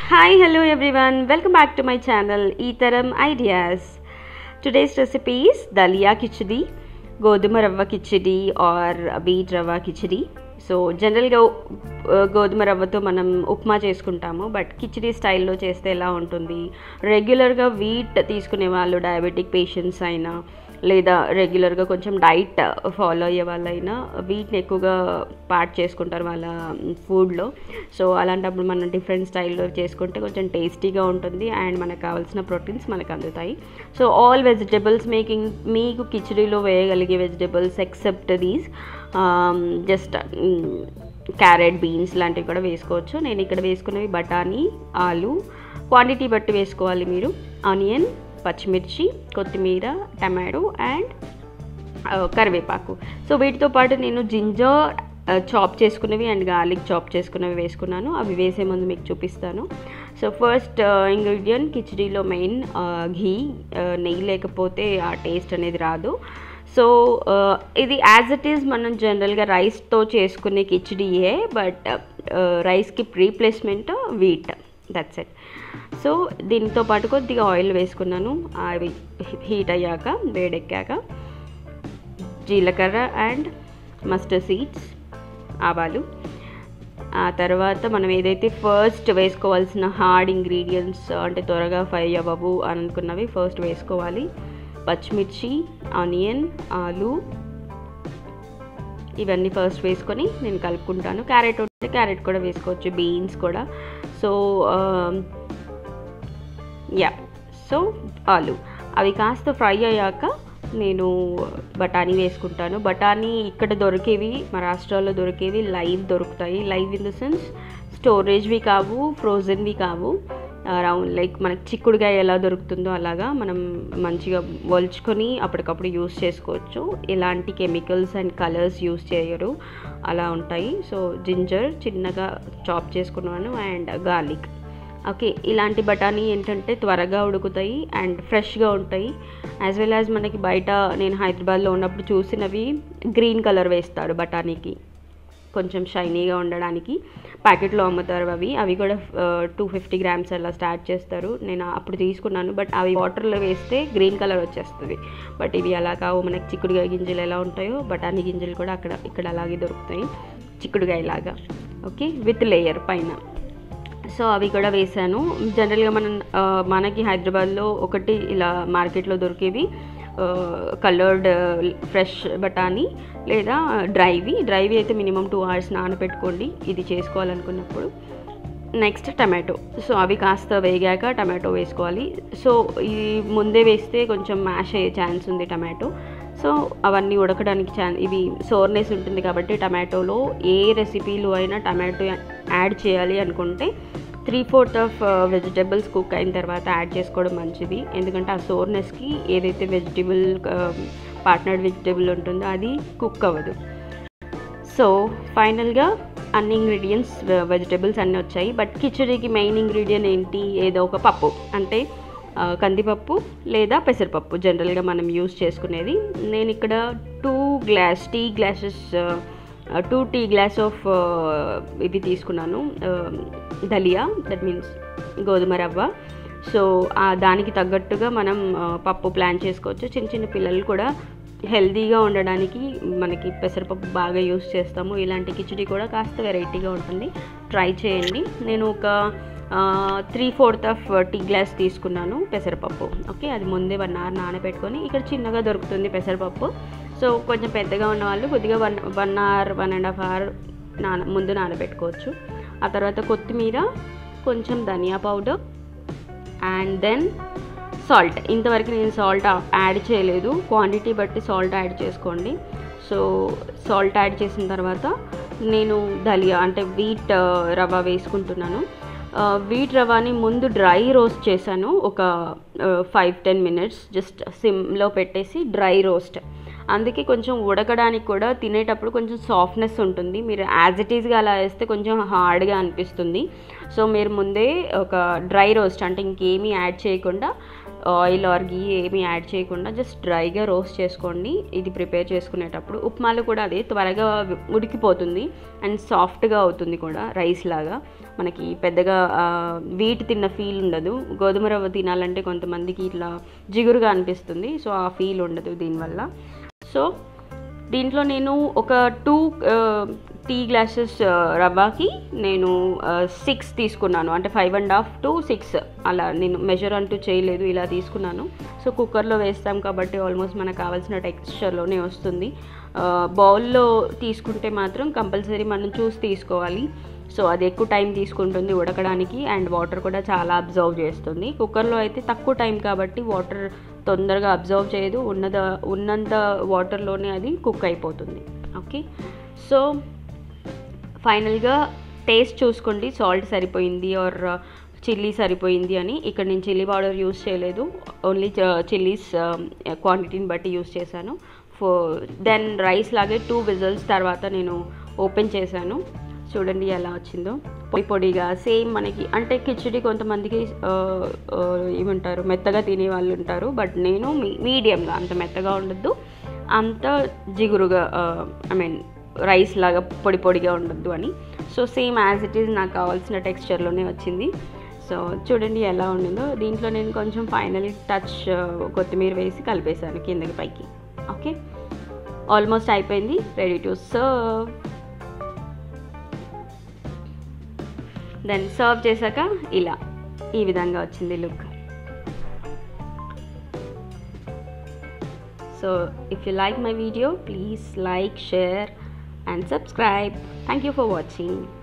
Hi, hello everyone. Welcome back to my channel Etheram Ideas. Today's recipe is Dalia Khichdi, గోధుమ రవ్వ khichdi are beat రవ్వ khichdi so జనరల్గా గోధుమ రవ్వతో మనం ఉప్మా చేసుకుంటాము బట్ కిచిడి స్టైల్లో చేస్తే ఎలా ఉంటుంది రెగ్యులర్గా వీట్ తీసుకునే వాళ్ళు డయాబెటిక్ పేషెంట్స్ అయినా లేదా రెగ్యులర్గా కొంచెం డైట్ ఫాలో అయ్యే వాళ్ళైనా వీటిని ఎక్కువగా పార్ట్ చేసుకుంటారు వాళ్ళ ఫుడ్లో సో అలాంటప్పుడు మనం డిఫరెంట్ స్టైల్లో చేసుకుంటే కొంచెం టేస్టీగా ఉంటుంది అండ్ మనకు కావాల్సిన ప్రోటీన్స్ మనకు అందుతాయి సో ఆల్ వెజిటబుల్స్ మేకింగ్ మీకు కిచడీలో వేయగలిగే vegetables except these just carrot beans లాంటివి కూడా వేసుకోవచ్చు నేను ఇక్కడ వేసుకున్నవి బఠానీ ఆలు క్వాంటిటీ బట్టి వేసుకోవాలి మీరు ఆనియన్ పచ్చిమిర్చి కొత్తిమీర టమాటో అండ్ కరివేపాకు సో వీటితో పాటు నేను జింజర్ చాప్ చేసుకున్నవి అండ్ గార్లిక్ చాప్ చేసుకున్నవి వేసుకున్నాను అవి వేసే ముందు మీకు చూపిస్తాను సో ఫస్ట్ ఇంగ్రీడియంట్ కిచడీలో మెయిన్ ఘీ నెయ్యి లేకపోతే ఆ టేస్ట్ అనేది రాదు సో ఇది యాజ్ ఇట్ ఈజ్ మనం జనరల్గా రైస్తో చేసుకునే కిచడీయే బట్ రైస్కి replacement wheat that's it so దీంతో పాటు కొద్దిగా ఆయిల్ వేసుకున్నాను అవి హీట్ అయ్యాక వేడెక్కాక జీలకర్ర అండ్ మస్టర్డ్ సీడ్స్ ఆవాలు ఆ తర్వాత మనం ఏదైతే ఫస్ట్ వేసుకోవాల్సిన హార్డ్ ఇంగ్రీడియంట్స్ అంటే త్వరగా ఫ్రై అవ్వవు అని అనుకున్నవి ఫస్ట్ వేసుకోవాలి పచ్చిమిర్చి ఆనియన్ ఆలు ఇవన్నీ ఫస్ట్ వేసుకొని నేను కలుపుకుంటాను క్యారెట్ ఉంటే క్యారెట్ కూడా వేసుకోవచ్చు బీన్స్ కూడా సో యా సో ఆలు అవి కాస్త ఫ్రై అయ్యాక నేను బఠానీ వేసుకుంటాను బఠానీ ఇక్కడ దొరికేవి మహారాష్ట్రలో దొరికేవి లైవ్ దొరుకుతాయి లైవ్ ఇన్ ద సెన్స్ స్టోరేజ్వి కావు ఫ్రోజన్వి కావు రౌండ్ లైక్ మనకి చిక్కుడుగా ఎలా దొరుకుతుందో అలాగా మనం మంచిగా వల్చుకొని అప్పటికప్పుడు యూస్ చేసుకోవచ్చు ఎలాంటి కెమికల్స్ అండ్ కలర్స్ యూస్ చేయరు అలా ఉంటాయి సో జింజర్ చిన్నగా చాప్ చేసుకున్నాను అండ్ గార్లిక్ ఓకే ఇలాంటి బఠానీ ఏంటంటే త్వరగా ఉడుకుతాయి అండ్ ఫ్రెష్గా ఉంటాయి యాజ్ వెల్ యాజ్ మనకి బయట నేను హైదరాబాద్లో ఉన్నప్పుడు చూసినవి గ్రీన్ కలర్ వేస్తారు బఠానీకి కొంచెం షైనీగా ఉండడానికి ప్యాకెట్లో అమ్ముతారు అవి అవి కూడా టూ ఫిఫ్టీ గ్రామ్స్ అలా స్టార్ట్ చేస్తారు నేను అప్పుడు తీసుకున్నాను బట్ అవి వాటర్లో వేస్తే గ్రీన్ కలర్ వచ్చేస్తుంది బట్ ఇవి అలా కావు మనకి చిక్కుడుగా గింజలు ఎలా ఉంటాయో బఠానీ గింజలు కూడా అక్కడ ఇక్కడ అలాగే దొరుకుతాయి చిక్కుడుగాయ లాగా ఓకే విత్ లేయర్ పైన సో అవి కూడా వేసాను జనరల్గా మనం మనకి హైదరాబాద్లో ఒకటి ఇలా మార్కెట్లో దొరికేవి కలర్డ్ ఫ్రెష్ బఠానీ లేదా డ్రైవి డ్రైవి అయితే మినిమం టూ అవర్స్ నానబెట్టుకోండి ఇది చేసుకోవాలనుకున్నప్పుడు నెక్స్ట్ టమాటో సో అవి కాస్త వేగాక టమాటో వేసుకోవాలి సో ఇది ముందే వేస్తే కొంచెం మ్యాష్ అయ్యే ఛాన్స్ ఉంది టమాటో సో అవన్నీ ఉడకడానికి ఛాన్ ఇవి సోర్నెస్ ఉంటుంది కాబట్టి టమాటోలో ఏ రెసిపీలో అయినా టమాటో యాడ్ చేయాలి అనుకుంటే three fourth of vegetables cook అయిన తర్వాత యాడ్ చేసుకోవడం మంచిది ఎందుకంటే ఆ సోర్నెస్కి ఏదైతే వెజిటబుల్ పార్ట్నర్ వెజిటబుల్ ఉంటుందో అది కుక్ అవ్వదు సో ఫైనల్గా అన్ని ఇంగ్రీడియంట్స్ వెజిటబుల్స్ అన్నీ వచ్చాయి బట్ కిచడీకి మెయిన్ ఇంగ్రీడియంట్ ఏంటి ఏదో ఒక పప్పు అంటే కందిపప్పు లేదా పెసరపప్పు జనరల్గా మనం యూస్ చేసుకునేది నేను ఇక్కడ two glass tea glasses two tea glass of ఇవి తీసుకున్నాను దలియా దట్ మీన్స్ గోధుమ రవ్వ సో దానికి తగ్గట్టుగా మనం పప్పు ప్లాన్ చేసుకోవచ్చు చిన్న చిన్న పిల్లలు కూడా హెల్తీగా ఉండడానికి మనకి పెసరపప్పు బాగా యూస్ చేస్తాము ఇలాంటి కిచడీ కూడా కాస్త వెరైటీగా ఉంటుంది ట్రై చేయండి నేను ఒక three fourth of tea glass తీసుకున్నాను పెసరపప్పు ఓకే అది ముందే వన్ అవర్ నానబెట్టుకొని ఇక్కడ చిన్నగా దొరుకుతుంది పెసరపప్పు సో కొంచెం పెద్దగా ఉన్న వాళ్ళు కొద్దిగా one one hour one and half hour నాన ముందు నానబెట్టుకోవచ్చు ఆ తర్వాత కొత్తిమీర కొంచెం ధనియా పౌడర్ అండ్ దెన్ సాల్ట్ ఇంతవరకు నేను సాల్ట్ యాడ్ చేయలేదు క్వాంటిటీ బట్టి సాల్ట్ యాడ్ చేసుకోండి సో సాల్ట్ యాడ్ చేసిన తర్వాత నేను దలియా అంటే వీట్ రవ్వ వేసుకుంటున్నాను వీట్ రవ్వని ముందు డ్రై రోస్ట్ చేశాను ఒక ఫైవ్ టెన్ మినిట్స్ జస్ట్ సిమ్లో పెట్టేసి డ్రై రోస్ట్ అందుకే కొంచెం ఉడకడానికి కూడా తినేటప్పుడు కొంచెం సాఫ్ట్నెస్ ఉంటుంది మీరు యాజ్ ఇట్ ఈస్గా అలా వేస్తే కొంచెం హార్డ్గా అనిపిస్తుంది సో మీరు ముందే ఒక డ్రై రోస్ట్ అంటే ఇంకేమీ యాడ్ చేయకుండా ఆయిల్ ఆర్ గీ ఏమీ యాడ్ చేయకుండా జస్ట్ డ్రైగా రోస్ట్ చేసుకోండి ఇది ప్రిపేర్ చేసుకునేటప్పుడు ఉప్మాలు కూడా అదే త్వరగా ఉడికిపోతుంది అండ్ సాఫ్ట్గా అవుతుంది కూడా రైస్ లాగా మనకి పెద్దగా వీట్ తిన్న ఫీల్ ఉండదు గోధుమ రవ్వ తినాలంటే కొంతమందికి ఇట్లా జిగురుగా అనిపిస్తుంది సో ఆ ఫీల్ ఉండదు దీనివల్ల సో దీంట్లో నేను ఒక టూ టీ గ్లాసెస్ రవ్వకి నేను సిక్స్ తీసుకున్నాను అంటే five and half to six అలా నేను మెజర్ అంటూ చేయలేదు ఇలా తీసుకున్నాను సో కుక్కర్లో వేస్తాం కాబట్టి ఆల్మోస్ట్ మనకు కావాల్సిన టెక్స్చర్లోనే వస్తుంది బౌల్లో తీసుకుంటే మాత్రం కంపల్సరీ మనం చూసి తీసుకోవాలి సో అది ఎక్కువ టైం తీసుకుంటుంది ఉడకడానికి అండ్ వాటర్ కూడా చాలా అబ్జర్వ్ చేస్తుంది కుక్కర్లో అయితే తక్కువ టైం కాబట్టి వాటర్ తొందరగా అబ్జర్వ్ చేయదు ఉన్నద ఉన్నంత వాటర్లోనే అది కుక్ అయిపోతుంది ఓకే సో ఫైనల్గా టేస్ట్ చూసుకోండి సాల్ట్ సరిపోయింది ఆర్ చిల్లీ సరిపోయింది అని ఇక్కడ నేను చిల్లీ పౌడర్ యూస్ చేయలేదు ఓన్లీ చిల్లీస్ క్వాంటిటీని బట్టి యూస్ చేశాను ఫో దెన్ రైస్ లాగే టూ విజల్స్ తర్వాత నేను ఓపెన్ చేశాను చూడండి ఎలా వచ్చిందో పొడి పొడిగా సేమ్ మనకి అంటే కిచిడి కొంతమందికి ఏమంటారు మెత్తగా తినే వాళ్ళు ఉంటారు బట్ నేను మీ మీడియంగా అంత మెత్తగా ఉండద్దు అంత జిగురుగా ఐ మీన్ రైస్ లాగా పొడి పొడిగా ఉండద్దు అని so same as it is నాకు కావాల్సిన టెక్స్చర్లోనే వచ్చింది సో చూడండి ఎలా ఉండిందో దీంట్లో నేను కొంచెం ఫైనల్ టచ్ కొత్తిమీర వేసి కలిపేశాను కిందకి పైకి ఓకే ఆల్మోస్ట్ అయిపోయింది ready to serve then serve చేశాక ఇలా ఈ విధంగా వచ్చింది look so if you like my video please like share and subscribe. Thank you for watching.